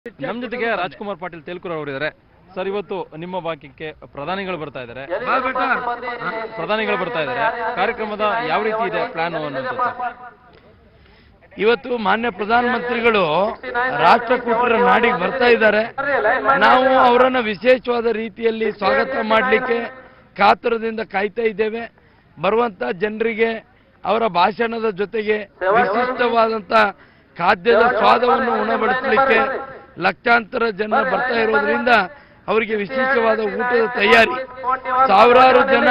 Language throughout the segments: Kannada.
ನಮ್ಮ ಜೊತೆಗೆ ರಾಜ್ಕುಮಾರ್ ಪಾಟೀಲ್ ತೇಲ್ಕೂರ್ ಅವರಿದ್ದಾರೆ ಸರ್ ಇವತ್ತು ನಿಮ್ಮ ಭಾಗ್ಯಕ್ಕೆ ಪ್ರಧಾನಿಗಳು ಬರ್ತಾ ಇದ್ದಾರೆ ಪ್ರಧಾನಿಗಳು ಬರ್ತಾ ಇದ್ದಾರೆ ಕಾರ್ಯಕ್ರಮದ ಯಾವ ರೀತಿ ಇದೆ ಪ್ಲಾನ್ ಅನ್ನೋದು ಸರ್ ಇವತ್ತು ಮಾನ್ಯ ಪ್ರಧಾನಮಂತ್ರಿಗಳು ರಾಷ್ಟ್ರಕೂಟರ ನಾಡಿಗೆ ಬರ್ತಾ ಇದ್ದಾರೆ ನಾವು ಅವರನ್ನ ವಿಶೇಷವಾದ ರೀತಿಯಲ್ಲಿ ಸ್ವಾಗತ ಮಾಡಲಿಕ್ಕೆ ಕಾತುರದಿಂದ ಕಾಯ್ತಾ ಇದ್ದೇವೆ ಬರುವಂತ ಜನರಿಗೆ ಅವರ ಭಾಷಣದ ಜೊತೆಗೆ ವಿಶಿಷ್ಟವಾದಂತ ಖಾದ್ಯದ ಸ್ವಾದವನ್ನು ಉಣಬಡಿಸಲಿಕ್ಕೆ ಲಕ್ಷಾಂತರ ಜನ ಬರ್ತಾ ಇರೋದ್ರಿಂದ ಅವರಿಗೆ ವಿಶೇಷವಾದ ಊಟದ ತಯಾರಿ ಸಾವಿರಾರು ಜನ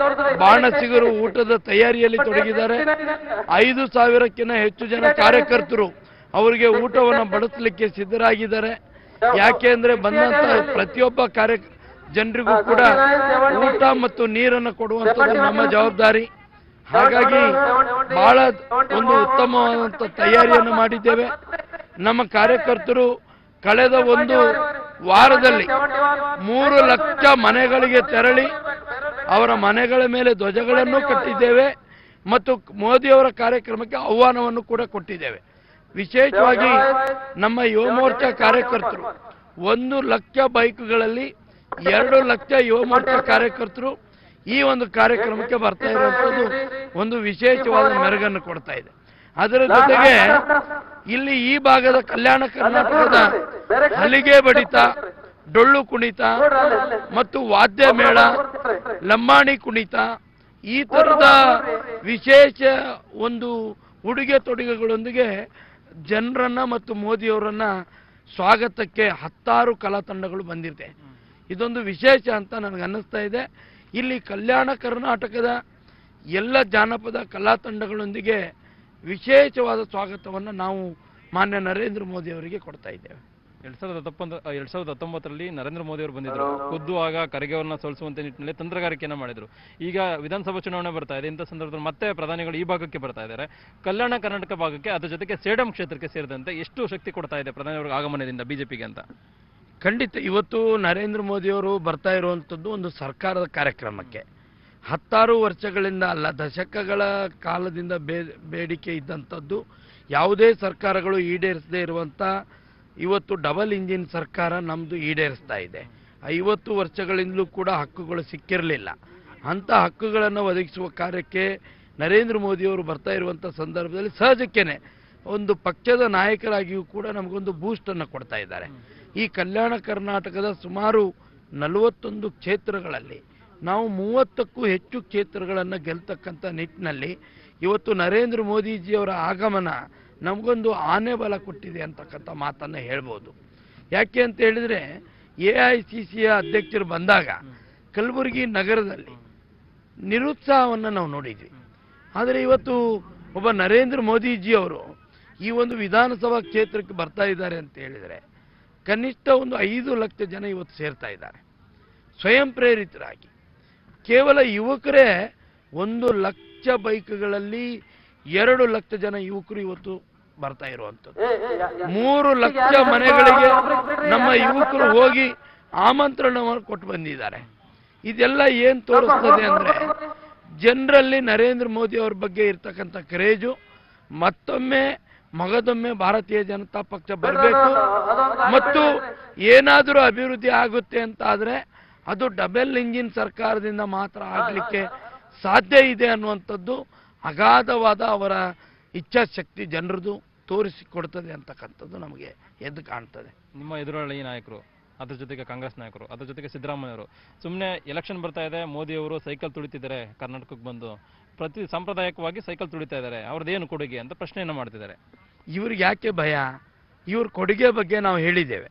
ಬಾಣಸಿಗರು ಊಟದ ತಯಾರಿಯಲ್ಲಿ ತೊಡಗಿದ್ದಾರೆ ಐದು ಸಾವಿರಕ್ಕಿಂತ ಹೆಚ್ಚು ಜನ ಕಾರ್ಯಕರ್ತರು ಅವರಿಗೆ ಊಟವನ್ನು ಬಡಿಸಲಿಕ್ಕೆ ಸಿದ್ಧರಾಗಿದ್ದಾರೆ ಯಾಕೆ ಅಂದ್ರೆ ಬಂದಂತ ಪ್ರತಿಯೊಬ್ಬ ಕಾರ್ಯ ಜನರಿಗೂ ಕೂಡ ಊಟ ಮತ್ತು ನೀರನ್ನು ಕೊಡುವಂಥದ್ದು ನಮ್ಮ ಜವಾಬ್ದಾರಿ ಹಾಗಾಗಿ ಬಹಳ ಒಂದು ಉತ್ತಮವಾದಂಥ ತಯಾರಿಯನ್ನು ಮಾಡಿದ್ದೇವೆ ನಮ್ಮ ಕಾರ್ಯಕರ್ತರು ಕಳೆದ ಒಂದು ವಾರದಲ್ಲಿ ಮೂರು ಲಕ್ಷ ಮನೆಗಳಿಗೆ ತೆರಳಿ ಅವರ ಮನೆಗಳ ಮೇಲೆ ಧ್ವಜಗಳನ್ನು ಕಟ್ಟಿದ್ದೇವೆ ಮತ್ತು ಮೋದಿಯವರ ಕಾರ್ಯಕ್ರಮಕ್ಕೆ ಆಹ್ವಾನವನ್ನು ಕೂಡ ಕೊಟ್ಟಿದ್ದೇವೆ ವಿಶೇಷವಾಗಿ ನಮ್ಮ ಯುವ ಮೋರ್ಚಾ ಕಾರ್ಯಕರ್ತರು ಒಂದು ಲಕ್ಷ ಬೈಕ್ಗಳಲ್ಲಿ ಎರಡು ಲಕ್ಷ ಯುವ ಮೋರ್ಚಾ ಕಾರ್ಯಕರ್ತರು ಈ ಒಂದು ಕಾರ್ಯಕ್ರಮಕ್ಕೆ ಬರ್ತಾ ಇರುವಂತದ್ದು ಒಂದು ವಿಶೇಷವಾದ ಮೆರುಗನ್ನು ಕೊಡ್ತಾ ಇದೆ ಅದರ ಜೊತೆಗೆ ಇಲ್ಲಿ ಈ ಭಾಗದ ಕಲ್ಯಾಣ ಕರ್ನಾಟಕದ ಹಲಿಗೆ ಬಡಿತ ಡೊಳ್ಳು ಕುಣಿತ ಮತ್ತು ವಾದ್ಯ ಮೇಳ ಲಂಬಾಣಿ ಕುಣಿತ ಈ ತರದ ವಿಶೇಷ ಒಂದು ಉಡುಗೆ ತೊಡುಗೆಗಳೊಂದಿಗೆ ಜನರನ್ನ ಮತ್ತು ಮೋದಿಯವರನ್ನ ಸ್ವಾಗತಕ್ಕೆ ಹತ್ತಾರು ಕಲಾ ತಂಡಗಳು ಬಂದಿದೆ ಇದೊಂದು ವಿಶೇಷ ಅಂತ ನನಗೆ ಅನ್ನಿಸ್ತಾ ಇದೆ ಇಲ್ಲಿ ಕಲ್ಯಾಣ ಕರ್ನಾಟಕದ ಎಲ್ಲ ಜಾನಪದ ಕಲಾ ತಂಡಗಳೊಂದಿಗೆ ವಿಶೇಷವಾದ ಸ್ವಾಗತವನ್ನು ನಾವು ಮಾನ್ಯ ನರೇಂದ್ರ ಮೋದಿ ಅವರಿಗೆ ಕೊಡ್ತಾ ಇದ್ದೇವೆ ಎರಡ್ ಸಾವಿರದ ಹತ್ತೊಂಬತ್ತು ಎರಡ್ ಸಾವಿರದ ಹತ್ತೊಂಬತ್ತರಲ್ಲಿ ನರೇಂದ್ರ ಮೋದಿ ಅವರು ಬಂದಿದ್ರು ಖುದ್ದು ಆಗ ಖರ್ಗೆಯವರನ್ನ ಸೋಲಿಸುವಂತ ನಿಟ್ಟಿನಲ್ಲಿ ತಂತ್ರಗಾರಿಕೆಯನ್ನ ಮಾಡಿದ್ರು ಈಗ ವಿಧಾನಸಭಾ ಚುನಾವಣೆ ಬರ್ತಾ ಇದೆ ಇಂಥ ಸಂದರ್ಭದಲ್ಲಿ ಮತ್ತೆ ಪ್ರಧಾನಿಗಳು ಈ ಭಾಗಕ್ಕೆ ಬರ್ತಾ ಇದ್ದಾರೆ ಕಲ್ಯಾಣ ಕರ್ನಾಟಕ ಭಾಗಕ್ಕೆ ಅದ್ರ ಜೊತೆಗೆ ಸೇಡಂ ಕ್ಷೇತ್ರಕ್ಕೆ ಸೇರಿದಂತೆ ಎಷ್ಟು ಶಕ್ತಿ ಕೊಡ್ತಾ ಇದೆ ಪ್ರಧಾನಿಯವರ ಆಗಮನದಿಂದ ಬಿಜೆಪಿಗೆ ಅಂತ ಖಂಡಿತ ಇವತ್ತು ನರೇಂದ್ರ ಮೋದಿಯವರು ಬರ್ತಾ ಇರುವಂಥದ್ದು ಒಂದು ಸರ್ಕಾರದ ಕಾರ್ಯಕ್ರಮಕ್ಕೆ ಹತ್ತಾರು ವರ್ಷಗಳಿಂದ ಅಲ್ಲ ದಶಕಗಳ ಕಾಲದಿಂದ ಬೇ ಬೇಡಿಕೆ ಇದ್ದಂಥದ್ದು ಯಾವುದೇ ಸರ್ಕಾರಗಳು ಈಡೇರಿಸದೇ ಇರುವಂಥ ಇವತ್ತು ಡಬಲ್ ಇಂಜಿನ್ ಸರ್ಕಾರ ನಮ್ಮದು ಈಡೇರಿಸ್ತಾ ಇದೆ ಐವತ್ತು ವರ್ಷಗಳಿಂದಲೂ ಕೂಡ ಹಕ್ಕುಗಳು ಸಿಕ್ಕಿರಲಿಲ್ಲ ಅಂಥ ಹಕ್ಕುಗಳನ್ನು ಒದಗಿಸುವ ಕಾರ್ಯಕ್ಕೆ ನರೇಂದ್ರ ಮೋದಿಯವರು ಬರ್ತಾ ಇರುವಂಥ ಸಂದರ್ಭದಲ್ಲಿ ಸಹಜಕ್ಕೇನೆ ಒಂದು ಪಕ್ಷದ ನಾಯಕರಾಗಿಯೂ ಕೂಡ ನಮಗೊಂದು ಬೂಸ್ಟನ್ನು ಕೊಡ್ತಾ ಇದ್ದಾರೆ ಈ ಕಲ್ಯಾಣ ಕರ್ನಾಟಕದ ಸುಮಾರು ನಲವತ್ತೊಂದು ಕ್ಷೇತ್ರಗಳಲ್ಲಿ ನಾವು ಮೂವತ್ತಕ್ಕೂ ಹೆಚ್ಚು ಕ್ಷೇತ್ರಗಳನ್ನು ಗೆಲ್ತಕ್ಕಂಥ ನಿಟ್ಟಿನಲ್ಲಿ ಇವತ್ತು ನರೇಂದ್ರ ಮೋದಿಜಿಯವರ ಆಗಮನ ನಮಗೊಂದು ಆನೆ ಬಲ ಕೊಟ್ಟಿದೆ ಅಂತಕ್ಕಂಥ ಮಾತನ್ನು ಹೇಳ್ಬೋದು ಯಾಕೆ ಅಂತ ಹೇಳಿದರೆ ಎ ಐ ಸಿ ಸಿಯ ಅಧ್ಯಕ್ಷರು ಬಂದಾಗ ಕಲಬುರಗಿ ನಗರದಲ್ಲಿ ನಿರುತ್ಸಾಹವನ್ನು ನಾವು ನೋಡಿದ್ವಿ ಆದರೆ ಇವತ್ತು ಒಬ್ಬ ನರೇಂದ್ರ ಮೋದಿಜಿಯವರು ಈ ಒಂದು ವಿಧಾನಸಭಾ ಕ್ಷೇತ್ರಕ್ಕೆ ಬರ್ತಾ ಇದ್ದಾರೆ ಅಂತ ಹೇಳಿದರೆ ಕನಿಷ್ಠ ಒಂದು ಐದು ಲಕ್ಷ ಜನ ಇವತ್ತು ಸೇರ್ತಾ ಇದ್ದಾರೆ ಸ್ವಯಂ ಪ್ರೇರಿತರಾಗಿ ಕೇವಲ ಯುವಕರೇ ಒಂದು ಲಕ್ಷ ಬೈಕ್ಗಳಲ್ಲಿ ಎರಡು ಲಕ್ಷ ಜನ ಯುವಕರು ಇವತ್ತು ಬರ್ತಾ ಇರುವಂಥದ್ದು ಮೂರು ಲಕ್ಷ ಮನೆಗಳಿಗೆ ನಮ್ಮ ಯುವಕರು ಹೋಗಿ ಆಮಂತ್ರಣವನ್ನು ಕೊಟ್ಟು ಬಂದಿದ್ದಾರೆ ಇದೆಲ್ಲ ಏನ್ ತೋರಿಸ್ತದೆ ಅಂದ್ರೆ ಜನರಲ್ಲಿ ನರೇಂದ್ರ ಮೋದಿ ಅವ್ರ ಬಗ್ಗೆ ಇರ್ತಕ್ಕಂಥ ಕ್ರೇಜು ಮತ್ತೊಮ್ಮೆ ಮಗದೊಮ್ಮೆ ಭಾರತೀಯ ಜನತಾ ಪಕ್ಷ ಬರಬೇಕು ಮತ್ತು ಏನಾದರೂ ಅಭಿವೃದ್ಧಿ ಆಗುತ್ತೆ ಅಂತ ಆದ್ರೆ ಅದು ಡಬಲ್ ಇಂಜಿನ್ ಸರ್ಕಾರದಿಂದ ಮಾತ್ರ ಆಗಲಿಕ್ಕೆ ಸಾಧ್ಯ ಇದೆ ಅನ್ನುವಂಥದ್ದು ಅಗಾಧವಾದ ಅವರ ಇಚ್ಛಾಶಕ್ತಿ ಜನರದು ತೋರಿಸಿಕೊಡ್ತದೆ ಅಂತಕ್ಕಂಥದ್ದು ನಮಗೆ ಎದ್ದು ಕಾಣ್ತದೆ ನಿಮ್ಮ ಎದುರಾಳಿ ನಾಯಕರು ಅದ್ರ ಜೊತೆಗೆ ಕಾಂಗ್ರೆಸ್ ನಾಯಕರು ಅದ್ರ ಜೊತೆಗೆ ಸಿದ್ದರಾಮಯ್ಯವರು ಸುಮ್ಮನೆ ಎಲೆಕ್ಷನ್ ಬರ್ತಾ ಇದೆ ಮೋದಿ ಅವರು ಸೈಕಲ್ ತುಳಿತಿದ್ದಾರೆ ಕರ್ನಾಟಕಕ್ಕೆ ಬಂದು ಪ್ರತಿ ಸಾಂಪ್ರದಾಯಿಕವಾಗಿ ಸೈಕಲ್ ತುಳಿತಾ ಇದ್ದಾರೆ ಅವ್ರದ್ದೇನು ಕೊಡುಗೆ ಅಂತ ಪ್ರಶ್ನೆಯನ್ನು ಮಾಡ್ತಿದ್ದಾರೆ ಇವ್ರಿಗೆ ಯಾಕೆ ಭಯ ಇವ್ರ ಕೊಡುಗೆ ಬಗ್ಗೆ ನಾವು ಹೇಳಿದ್ದೇವೆ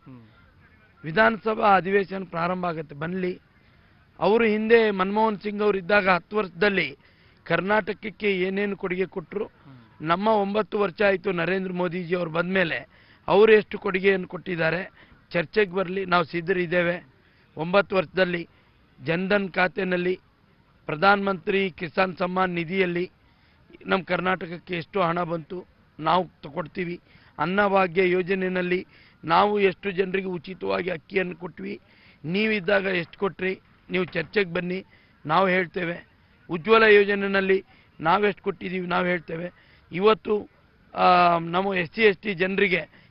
ವಿಧಾನಸಭಾ ಅಧಿವೇಶನ ಪ್ರಾರಂಭ ಆಗುತ್ತೆ ಬನ್ನಿ ಅವರು ಹಿಂದೆ ಮನಮೋಹನ್ ಸಿಂಗ್ ಅವರು ಇದ್ದಾಗ ಹತ್ತು ವರ್ಷದಲ್ಲಿ ಕರ್ನಾಟಕಕ್ಕೆ ಏನೇನು ಕೊಡುಗೆ ಕೊಟ್ಟರು ನಮ್ಮ ಒಂಬತ್ತು ವರ್ಷ ಆಯಿತು ನರೇಂದ್ರ ಮೋದಿಜಿ ಅವ್ರು ಬಂದಮೇಲೆ ಅವರು ಎಷ್ಟು ಕೊಡುಗೆಯನ್ನು ಕೊಟ್ಟಿದ್ದಾರೆ ಚರ್ಚೆಗೆ ಬರಲಿ ನಾವು ಸಿದ್ಧರಿದ್ದೇವೆ ಒಂಬತ್ತು ವರ್ಷದಲ್ಲಿ ಜನ್ಧನ್ ಖಾತೆನಲ್ಲಿ ಪ್ರಧಾನ ಮಂತ್ರಿ ಕಿಸಾನ್ ಸಮ್ಮಾನ್ ನಿಧಿಯಲ್ಲಿ ನಮ್ಮ ಕರ್ನಾಟಕಕ್ಕೆ ಎಷ್ಟು ಹಣ ಬಂತು ನಾವು ತಗೊಡ್ತೀವಿ ಅನ್ನಭಾಗ್ಯ ಯೋಜನೆಯಲ್ಲಿ ನಾವು ಎಷ್ಟು ಜನರಿಗೆ ಉಚಿತವಾಗಿ ಅಕ್ಕಿಯನ್ನು ಕೊಟ್ವಿ ನೀವಿದ್ದಾಗ ಎಷ್ಟು ಕೊಟ್ರಿ ನೀವು ಚರ್ಚೆಗೆ ಬನ್ನಿ ನಾವು ಹೇಳ್ತೇವೆ ಉಜ್ವಲ ಯೋಜನೆಯಲ್ಲಿ ನಾವೆಷ್ಟು ಕೊಟ್ಟಿದ್ದೀವಿ ನಾವು ಹೇಳ್ತೇವೆ ಇವತ್ತು ಆ, ನಮ್ಮ ಎಸ್ ಸಿ ಎಸ್ ಟಿ ಜನರಿಗೆ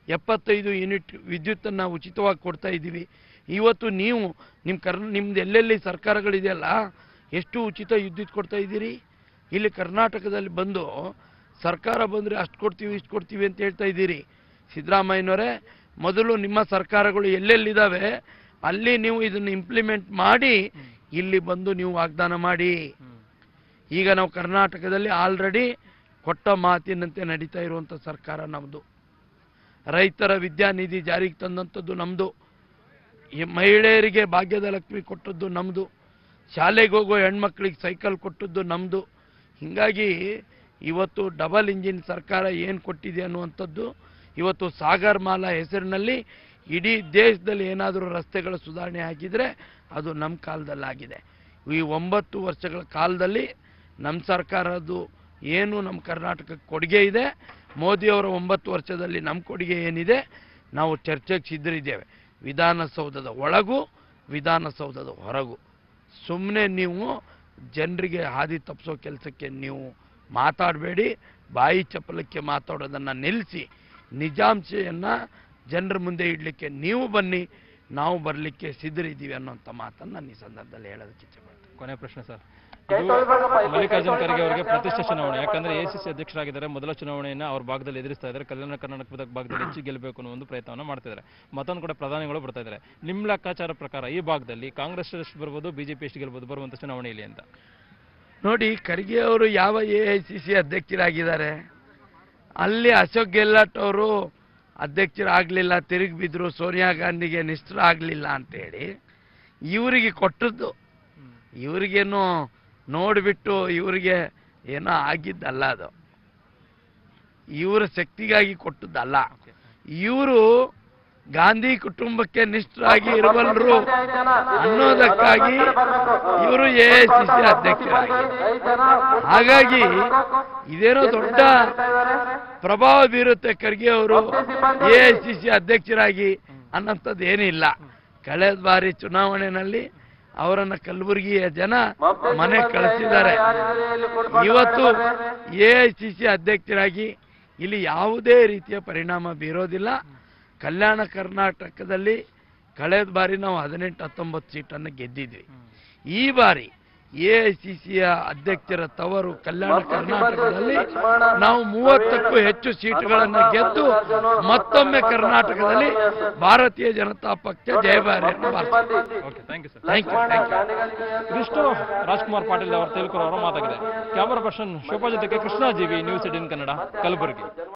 ಎಪ್ಪತ್ತೈದು ಯೂನಿಟ್ ವಿದ್ಯುತ್ತನ್ನು ಉಚಿತವಾಗಿ ಕೊಡ್ತಾ ಇದ್ದೀವಿ ಇವತ್ತು ನೀವು ನಿಮ್ಮ ಕರ್ ನಿಮ್ದು ಎಲ್ಲೆಲ್ಲಿ ಸರ್ಕಾರಗಳಿದೆಯಲ್ಲ ಎಷ್ಟು ಉಚಿತ ವಿದ್ಯುತ್ ಕೊಡ್ತಾ ಇದ್ದೀರಿ ಇಲ್ಲಿ ಕರ್ನಾಟಕದಲ್ಲಿ ಬಂದು ಸರ್ಕಾರ ಬಂದರೆ ಅಷ್ಟು ಕೊಡ್ತೀವಿ ಇಷ್ಟು ಕೊಡ್ತೀವಿ ಅಂತ ಹೇಳ್ತಾ ಇದ್ದೀರಿ ಸಿದ್ದರಾಮಯ್ಯನವರೇ ಮೊದಲು ನಿಮ್ಮ ಸರ್ಕಾರಗಳು ಎಲ್ಲೆಲ್ಲಿದ್ದಾವೆ ಅಲ್ಲಿ ನೀವು ಇದನ್ನು ಇಂಪ್ಲಿಮೆಂಟ್ ಮಾಡಿ ಇಲ್ಲಿ ಬಂದು ನೀವು ವಾಗ್ದಾನ ಮಾಡಿ ಈಗ ನಾವು ಕರ್ನಾಟಕದಲ್ಲಿ ಆಲ್ರೆಡಿ ಕೊಟ್ಟ ಮಾತಿನಂತೆ ನಡೀತಾ ಇರುವಂಥ ಸರ್ಕಾರ ನಮ್ಮದು ರೈತರ ವಿದ್ಯಾನಿಧಿ ಜಾರಿಗೆ ತಂದಂಥದ್ದು ನಮ್ಮದು ಈ ಮಹಿಳೆಯರಿಗೆ ಭಾಗ್ಯದ ಲಕ್ಷ್ಮಿ ಕೊಟ್ಟದ್ದು ನಮ್ಮದು ಶಾಲೆಗೆ ಹೋಗೋ ಹೆಣ್ಮಕ್ಳಿಗೆ ಸೈಕಲ್ ಕೊಟ್ಟದ್ದು ನಮ್ಮದು ಹೀಗಾಗಿ ಇವತ್ತು ಡಬಲ್ ಇಂಜಿನ್ ಸರ್ಕಾರ ಏನು ಕೊಟ್ಟಿದೆ ಅನ್ನುವಂಥದ್ದು ಇವತ್ತು ಸಾಗರ್ ಮಾಲಾ ಹೆಸರಿನಲ್ಲಿ ಇಡೀ ದೇಶದಲ್ಲಿ ಏನಾದರೂ ರಸ್ತೆಗಳ ಸುಧಾರಣೆ ಆಗಿದ್ರೆ ಅದು ನಮ್ಮ ಕಾಲದಲ್ಲಾಗಿದೆ ಈ ಒಂಬತ್ತು ವರ್ಷಗಳ ಕಾಲದಲ್ಲಿ ನಮ್ಮ ಸರ್ಕಾರದ್ದು ಏನು ನಮ್ಮ ಕರ್ನಾಟಕಕ್ಕೆ ಕೊಡುಗೆ ಇದೆ ಮೋದಿಯವರ ಒಂಬತ್ತು ವರ್ಷದಲ್ಲಿ ನಮ್ಮ ಕೊಡುಗೆ ಏನಿದೆ ನಾವು ಚರ್ಚೆಗೆ ಸಿದ್ಧರಿದ್ದೇವೆ ವಿಧಾನಸೌಧದ ಒಳಗೂ ವಿಧಾನಸೌಧದ ಹೊರಗೂ ಸುಮ್ಮನೆ ನೀವು ಜನರಿಗೆ ಹಾದಿ ತಪ್ಪಿಸೋ ಕೆಲಸಕ್ಕೆ ನೀವು ಮಾತಾಡಬೇಡಿ ಬಾಯಿ ಚಪ್ಪಲಕ್ಕೆ ಮಾತಾಡೋದನ್ನು ನಿಲ್ಲಿಸಿ ನಿಜಾಂಶವನ್ನು ಜನರ ಮುಂದೆ ಇಡಲಿಕ್ಕೆ ನೀವು ಬನ್ನಿ ನಾವು ಬರಲಿಕ್ಕೆ ಸಿದ್ಧರಿದ್ದೀವಿ ಅನ್ನೋಂಥ ಮಾತನ್ನು ನಾನು ಈ ಸಂದರ್ಭದಲ್ಲಿ ಹೇಳೋದಕ್ಕೆ ಇಚ್ಛೆಪಡ್ತೀನಿ ಕೊನೆ ಪ್ರಶ್ನೆ ಸರ್ ಇದು ಮಲ್ಲಿಕಾರ್ಜುನ್ ಖರ್ಗೆ ಅವರಿಗೆ ಪ್ರತಿಷ್ಠೆ ಚುನಾವಣೆ ಯಾಕಂದ್ರೆ ಎಸಿಸಿ ಅಧ್ಯಕ್ಷರಾಗಿದ್ದಾರೆ ಮೊದಲ ಚುನಾವಣೆಯನ್ನ ಅವ್ರ ಭಾಗದಲ್ಲಿ ಎದುರಿಸ್ತಾ ಇದ್ದಾರೆ ಕಲ್ಯಾಣ ಕರ್ನಾಟಕದ ಭಾಗದಲ್ಲಿ ಹೆಚ್ಚು ಗೆಲ್ಲಬೇಕು ಅನ್ನೋ ಒಂದು ಪ್ರಯತ್ನವನ್ನು ಮಾಡ್ತಿದ್ದಾರೆ ಮತ್ತೊಂದು ಕಡೆ ಪ್ರಧಾನಿಗಳು ಬರ್ತಾ ಇದ್ದಾರೆ ನಿಮ್ಮ ಲೆಕ್ಕಾಚಾರ ಪ್ರಕಾರ ಈ ಭಾಗದಲ್ಲಿ ಕಾಂಗ್ರೆಸ್ ಎಷ್ಟು ಬರ್ಬೋದು ಬಿಜೆಪಿ ಎಷ್ಟು ಗೆಲ್ಬೋದು ಬರುವಂತ ಚುನಾವಣೆಯಲ್ಲಿ ಅಂತ ನೋಡಿ ಖರ್ಗೆ ಅವರು ಯಾವ ಎ ಐ ಸಿ ಸಿ ಅಧ್ಯಕ್ಷರಾಗಿದ್ದಾರೆ ಅಲ್ಲಿ ಅಶೋಕ್ ಗೆಹ್ಲೋಟ್ ಅವರು ಅಧ್ಯಕ್ಷರಾಗಲಿಲ್ಲ ತಿರುಗಿ ಬಿದ್ದರು ಸೋನಿಯಾ ಗಾಂಧಿಗೆ ನಿಷ್ಠರಾಗಲಿಲ್ಲ ಅಂತೇಳಿ ಇವರಿಗೆ ಕೊಟ್ಟದ್ದು ಇವರಿಗೇನು ನೋಡಿಬಿಟ್ಟು ಇವರಿಗೆ ಏನೋ ಆಗಿದ್ದಲ್ಲ ಅದು ಇವರ ಶಕ್ತಿಗಾಗಿ ಕೊಟ್ಟದ್ದಲ್ಲ ಇವರು ಗಾಂಧಿ ಕುಟುಂಬಕ್ಕೆ ನಿಷ್ಠರಾಗಿ ಇರಬಲ್ಲರು ಅನ್ನೋದಕ್ಕಾಗಿ ಇವರು ಎ ಐ ಸಿ ಸಿ ಅಧ್ಯಕ್ಷರಾಗಿ ಹಾಗಾಗಿ ಇದೇನೋ ದೊಡ್ಡ ಪ್ರಭಾವ ಬೀರುತ್ತೆ ಖರ್ಗೆ ಅವರು ಎ ಐ ಸಿ ಸಿ ಅಧ್ಯಕ್ಷರಾಗಿ ಅನ್ನೋಂಥದ್ದು ಏನಿಲ್ಲ ಕಳೆದ ಬಾರಿ ಚುನಾವಣೆಯಲ್ಲಿ ಅವರನ್ನ ಕಲಬುರಗಿಯ ಜನ ಮನೆ ಕಳಿಸಿದ್ದಾರೆ ಇವತ್ತು ಎ ಐ ಸಿ ಸಿ ಅಧ್ಯಕ್ಷರಾಗಿ ಇಲ್ಲಿ ಯಾವುದೇ ರೀತಿಯ ಪರಿಣಾಮ ಬೀರೋದಿಲ್ಲ ಕಲ್ಯಾಣ ಕರ್ನಾಟಕದಲ್ಲಿ ಕಳೆದ ಬಾರಿ ನಾವು ಹದಿನೆಂಟು ಹತ್ತೊಂಬತ್ತು ಸೀಟನ್ನು ಗೆದ್ದಿದ್ವಿ ಈ ಬಾರಿ ಎ ಐ ಸಿ ಸಿಯ ಅಧ್ಯಕ್ಷರ ತವರು ಕಲ್ಯಾಣ ಕರ್ನಾಟಕದಲ್ಲಿ ನಾವು ಮೂವತ್ತಕ್ಕೂ ಹೆಚ್ಚು ಸೀಟುಗಳನ್ನು ಗೆದ್ದು ಮತ್ತೊಮ್ಮೆ ಕರ್ನಾಟಕದಲ್ಲಿ ಭಾರತೀಯ ಜನತಾ ಪಕ್ಷ ಜಯಭಾರಿಯನ್ನು ಬಾರಿಸಿದೆ okay thank you sir thank you thank you ಇದಿಷ್ಟು ರಾಜ್ಕುಮಾರ್ ಪಾಟೀಲ್ ಅವರ ತೇಲ್ಕೂರ್ ಅವರ ಮಾತಾಗಿದೆ ಕ್ಯಾಮರಾ ಪರ್ಸನ್ ಶೋಭಾ ಜೊತೆಗೆ ಕೃಷ್ಣ ಜೀವಿ ನ್ಯೂಸ್ ಏಟೀನ್ ಕನ್ನಡ ಕಲಬುರಗಿ